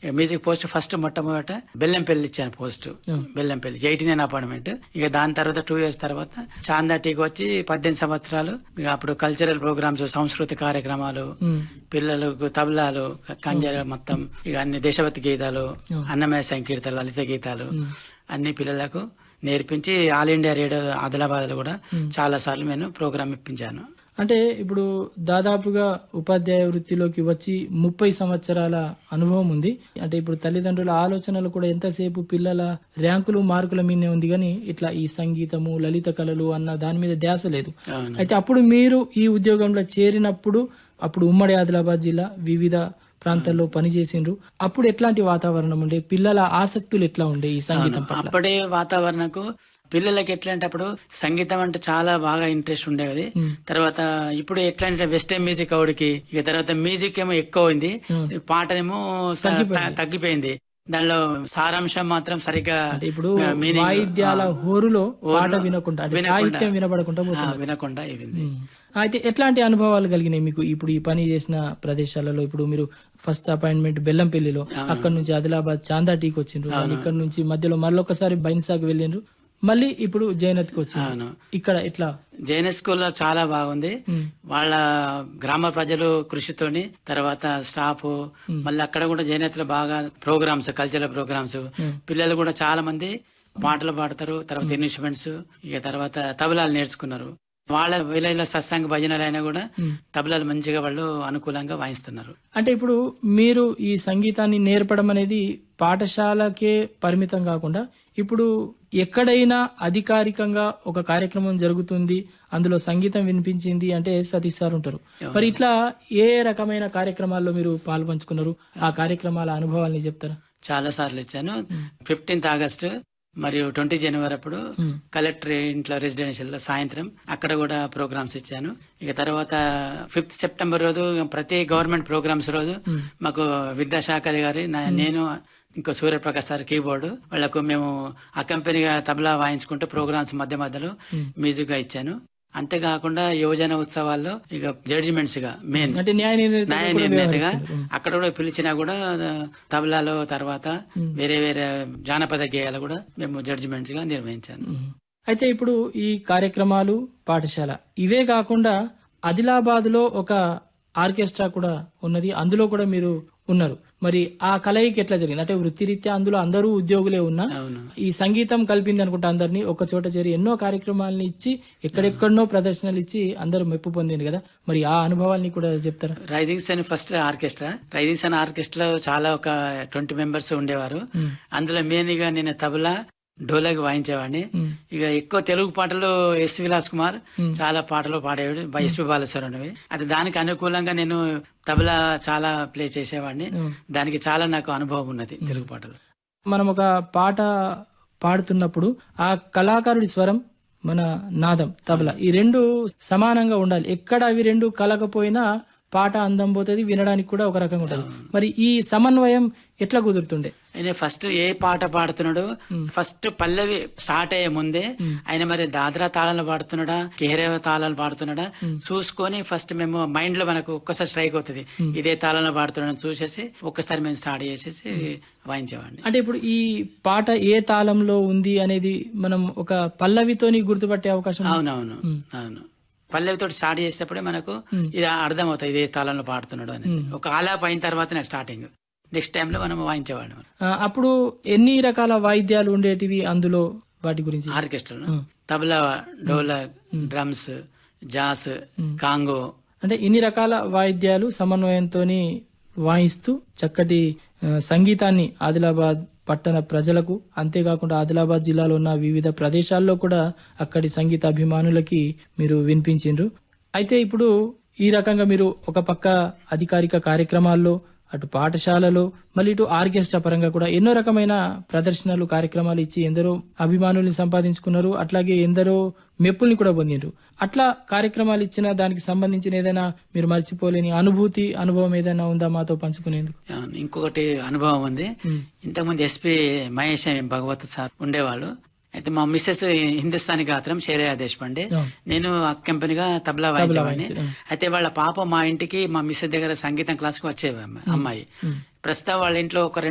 Music post first మొట్టమొదట బెల్లంపల్లి ఇచ్చాను post Bellampalli eighty nine apartment ఇక దాని తర్వాత టూ ఇయర్స్ తర్వాత చాందాటీకి వచ్చి పద్దెనిమిది సంవత్సరాలు ఇక అప్పుడు కల్చరల్ ప్రోగ్రామ్స్ సంస్కృతి కార్యక్రమాలు పిల్లలకు తబలాలు కంజర మొత్తం ఇక అన్ని దేశభక్తి గీతాలు అన్నమయ సంకీర్తనలు లలిత గీతాలు అన్ని పిల్లలకు నేర్పించి ఆల్ ఇండియా రేడియో ఆదిలాబాద్ లో కూడా చాలా సార్లు నేను ప్రోగ్రామ్ ఇప్పించాను అంటే ఇప్పుడు దాదాపుగా ఉపాధ్యాయ వృత్తిలోకి వచ్చి ముప్పై సంవత్సరాల అనుభవం ఉంది అంటే ఇప్పుడు తల్లిదండ్రుల ఆలోచనలు కూడా ఎంతసేపు పిల్లల ర్యాంకులు మార్కుల మీదనే ఉంది కానీ ఇట్లా ఈ సంగీతము లలిత కళలు అన్న దాని మీద ధ్యాస లేదు అవును అయితే అప్పుడు మీరు ఈ ఉద్యోగంలో చేరినప్పుడు అప్పుడు ఉమ్మడి ఆదిలాబాద్ జిల్లా వివిధ ప్రాంతాల్లో పనిచేసిండ్రు అప్పుడు ఎట్లాంటి వాతావరణం ఉండే పిల్లల ఆసక్తులు ఎట్లా ఉండే ఈ సంగీతం పట్ల అప్పుడే వాతావరణకు పిల్లలకి ఎట్లా అంటే అప్పుడు సంగీతం అంటే చాలా బాగా ఇంట్రెస్ట్ ఉండేది తర్వాత ఇప్పుడు ఎట్లా అంటే వెస్టర్న్ మ్యూజిక్ అవుడికి ఇక తర్వాత మ్యూజిక్ ఏమో ఎక్కువ అయింది పాటనేమో స- త- తగ్గిపోయింది దానిలో సారాంశం మాత్రం సరిగ్గా అంటే ఇప్పుడు ఆ, meaning, వాయిద్యాల ఆ, హోరులో పాట హోరులో వినకుండా అంటే వినకుండా. సాహిత్యం వినబడకుండా ఆ, పోతుంది వినకుండా ఇవింది అయితే ఎట్లాంటి అనుభవాలు కలిగినాయి మీకు ఇప్పుడు ఈ పని చేసిన ప్రదేశాలలో ఇప్పుడు మీరు ఫస్ట్ అపాయింట్మెంట్ బెల్లంపల్లిలో అక్కడ నుంచి ఆదిలాబాద్ చాందాటీకి వచ్చిండ్రు మళ్ళీ ఇక్కడ నుంచి మధ్యలో మళ్ళొకసారి బైన్సాగ్ వెళ్ళిండ్రు మళ్ళీ ఇప్పుడు జైనత్కి వచ్చిండ్రు అవును ఇక్కడ ఎట్లా జైన స్కూల్లో చాలా బాగుంది వాళ్ళ గ్రామ ప్రజలు కృషితోని తర్వాత స్టాఫ్ మళ్ళీ అక్కడ కూడా జైనత్లో బాగా ప్రోగ్రామ్స్ కల్చరల్ ప్రోగ్రామ్స్ పిల్లలు కూడా చాలా మంది పాటలు పాడతారు తర్వాత ఇన్స్ట్రుమెంట్స్ ఇక తర్వాత తబలాలు నేర్చుకున్నారు వాళ్ళ విలేజ్ లో సత్సంగ భజనలు అయినా కూడా తబలాలు మంచిగా వాళ్ళు అనుకూలంగా వాయిస్తున్నారు అంటే ఇప్పుడు మీరు ఈ సంగీతాన్ని నేర్పడం అనేది పాఠశాలకే పరిమితం కాకుండా ఇప్పుడు ఎక్కడైనా అధికారికంగా ఒక కార్యక్రమం జరుగుతుంది అందులో సంగీతం వినిపించింది అంటే సతీష్ సార్ ఉంటారు మరి ఇట్లా ఏ రకమైన కార్యక్రమాల్లో మీరు పాల్పంచుకున్నారు ఆ కార్యక్రమాల అనుభవాల్ని చెప్తారా చాలా సార్లు ఇచ్చాను ఫిఫ్టీన్త్ ఆగస్ట్ మరియు ట్వంటీ జనవరి అప్పుడు కలెక్టర్ ఇంట్లో రెసిడెన్షియల్ లో సాయంత్రం అక్కడ కూడా ప్రోగ్రామ్స్ ఇచ్చాను ఇక తర్వాత ఫిఫ్త్ సెప్టెంబర్ రోజు ప్రతి గవర్నమెంట్ ప్రోగ్రామ్స్ రోజు మాకు విద్యాశాఖ అధికారి నా- నేను ఇంకో సూర్యప్రకాశ్ సార్ కీబోర్డ్ వాళ్లకు మేము అకంపెనీగా తబలా వాయించుకుంటూ ప్రోగ్రామ్స్ మధ్య మధ్యలో మ్యూజిక్ గా ఇచ్చాను అంతేకాకుండా యువజన ఉత్సవాల్లో ఇక జడ్జిమెంట్స్ గా మెయిన్ అంటే న్యాయ నిర్ణేత న్యాయ నిర్ణేతగా అక్కడ కూడా పిలిచినా కూడా తబలాలో తర్వాత వేరే వేరే జానపద గేయాలు కూడా మేము జడ్జిమెంట్ గా నిర్వహించాను అయితే ఇప్పుడు ఈ కార్యక్రమాలు పాఠశాల ఇవే కాకుండా ఆదిలాబాద్ లో ఒక ఆర్కెస్ట్రా కూడా ఉన్నది అందులో కూడా మీరు ఉన్నారు మరి ఆ కలయికి ఎట్లా జరిగింది అంటే వృత్తిరీత్యా అందులో అందరూ ఉద్యోగులే ఉన్నా అవును ఈ సంగీతం కలిపింది అనుకుంటా అందరినీ ఒక చోట చేరి ఎన్నో కార్యక్రమాలని ఇచ్చి ఎక్కడెక్కడనో ప్రదర్శనలు ఇచ్చి అందరూ మెప్పు పొందింది కదా మరి ఆ అనుభవాల్ని కూడా చెప్తారా rising sun first orchestra rising sun orchestra చాలా ఒక ట్వంటీ మెంబర్స్ ఉండేవారు అందులో మెయిన్ గా నేను తబలా డోలాకి వాయించేవాడిని ఇక ఎక్కువ తెలుగు పాటలు ఎస్ విలాస్ కుమార్ చాలా పాటలు పాడేవాడు బై ఎస్పి బాలస్వరవి అది దానికి అనుకూలంగా నేను తబలా చాలా ప్లే చేసేవాడిని దానికి చాలా నాకు అనుభవం ఉన్నది తెలుగు పాటలు మనం ఒక పాట పాడుతున్నప్పుడు ఆ కళాకారుడి స్వరం మన నాదం తబలా ఈ రెండు సమానంగా ఉండాలి ఎక్కడ అవి రెండు కలకపోయినా పాట అందం పోతుంది వినడానికి కూడా ఒక రకంగా ఉంటుంది మరి ఈ సమన్వయం ఎట్లా కుదురుతుండే ఆయన ఫస్ట్ ఏ పాట పాడుతున్నాడు ఫస్ట్ పల్లవి స్టార్ట్ అయ్యే ముందే ఆయన మరి దాద్రా తాళాలు పాడుతున్నాడా కేరే తాళాలు పాడుతున్నాడా చూసుకొని ఫస్ట్ మేము మైండ్ లో మనకు ఒక్కసారి స్ట్రైక్ అవుతుంది ఇదే తాళాలు పాడుతున్నాడని చూసేసి ఒక్కసారి మేము స్టార్ట్ చేసేసి వాయించేవాడిని అంటే ఇప్పుడు ఈ పాట ఏ తాళంలో ఉంది అనేది మనం ఒక పల్లవితోని గుర్తుపట్టే అవకాశం ఉందా? అవునవును అవును పల్లవితో స్టార్ట్ చేసేటప్పుడే మనకు ఇది అర్థం అవుతుంది ఇదే తాళంలో పాడుతున్నాడు అని ఒక ఆలాప్ అయిన తర్వాత స్టార్టింగ్ నెక్స్ట్ టైం లో మనం వాయించేవాడు ఆ, అప్పుడు ఎన్ని రకాల వాయిద్యాలు ఉండేటివి అందులో వాటి గురించి ఆర్కెస్ట్రా తబలా డోలా డ్రమ్స్ జాస్ కాంగో అంటే ఇన్ని రకాల వాయిద్యాలు సమన్వయంతో వాయిస్తూ చక్కటి ఆ, సంగీతాన్ని ఆదిలాబాద్ పట్టణ ప్రజలకు అంతేకాకుండా ఆదిలాబాద్ జిల్లాలో ఉన్న వివిధ ప్రదేశాల్లో కూడా అక్కడి సంగీత అభిమానులకి మీరు వినిపించిండ్రు అయితే ఇప్పుడు ఈ రకంగా మీరు ఒక పక్క అధికారిక కార్యక్రమాల్లో అటు పాఠశాలలో మళ్ళీ ఇటు ఆర్కెస్ట్రా పరంగా కూడా ఎన్నో రకమైన ప్రదర్శనలు కార్యక్రమాలు ఇచ్చి ఎందరో అభిమానుల్ని సంపాదించుకున్నారు అట్లాగే ఎందరో మెప్పుల్ని కూడా పొందిండ్రు అట్లా కార్యక్రమాలు ఇచ్చిన దానికి సంబంధించిన ఏదైనా మీరు మర్చిపోలేని అనుభూతి అనుభవం ఏదైనా ఉందా మాతో పంచుకునేందుకు అవును, ఇంకొకటి అనుభవం ఉంది ఇంతకుముందు ఎస్పీ మహేష్ భగవత్ సార్ ఉండేవాళ్ళు అయితే మా మిస్సెస్ హిందుస్థానీ గాత్రం షేరయ్య దేశపాండే అవును. నేను అక్కంపెనిగా తబలా వాయించేవాడిని అయితే వాళ్ళ పాప మా ఇంటికి మా మిస్సెస్ దగ్గర సంగీతం క్లాస్కి వచ్చే అమ్మాయి ప్రస్తుతం వాళ్ళ ఇంట్లో ఒక రెండు